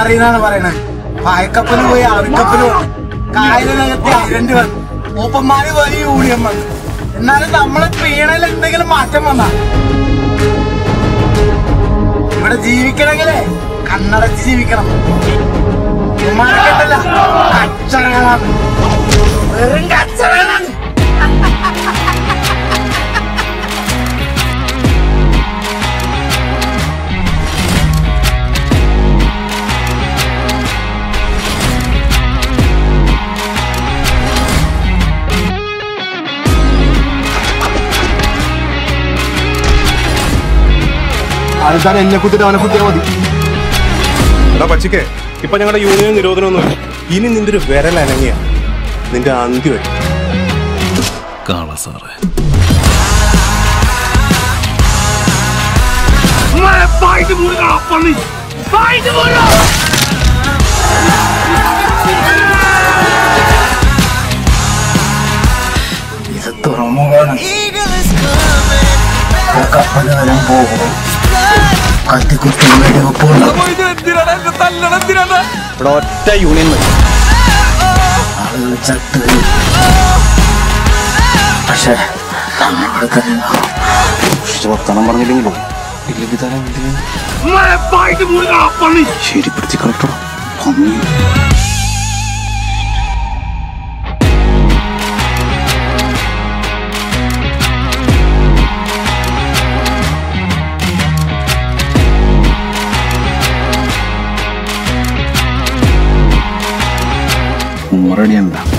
അറിയുന്നാണ് പറയണത് പായക്കപ്പല് പോയി അറക്കപ്പല് വന്നു കായലിനകത്ത് ഐരണ്ട് വന്നു മൂപ്പന്മാര് പോയി യൂണിയൻ വന്നു എന്നാലും നമ്മളെ പീണയിൽ എന്തെങ്കിലും മാറ്റം വന്നാ ഇവിടെ ജീവിക്കണമെങ്കിലേ കണ്ണടച്ച് ജീവിക്കണം ഇവന്മാരൊക്കെ ഉണ്ടല്ലോ, കച്ചറകളാണ് വെറും കച്ചറകളാണ് ആൾക്കാർ എന്നെ കുത്തിട്ട് അവനെ കുത്തിയാൽ മതി എടാ പച്ചിക്കേ ഇപ്പൊ ഞങ്ങളുടെ യൂണിയൻ നിരോധനമൊന്നുമില്ല ഇനി നിന്റെ ഒരു വിരൽ അനങ്ങിയ നിന്റെ അന്തി വരും കാള സാറേ ഇത് തുറമുഖമാണ് കപ്പൽ വരാൻ പോകും കത്തിക്കുത്തി വെടിവെപ്പുണ്ടാവും ഇവിടെ ഒറ്റ യൂണിയൻ മതി ആളുകൾ ചത്ത് വീഴും. പക്ഷേ നമ്മുടെ തന്നെ വർത്തമാനം പറഞ്ഞില്ലെങ്കിലോ ഇല്ലെങ്കിൽ തരാൻ ശരിപ്പെടുത്തി കളക്ടറോ റെഡി എന്താ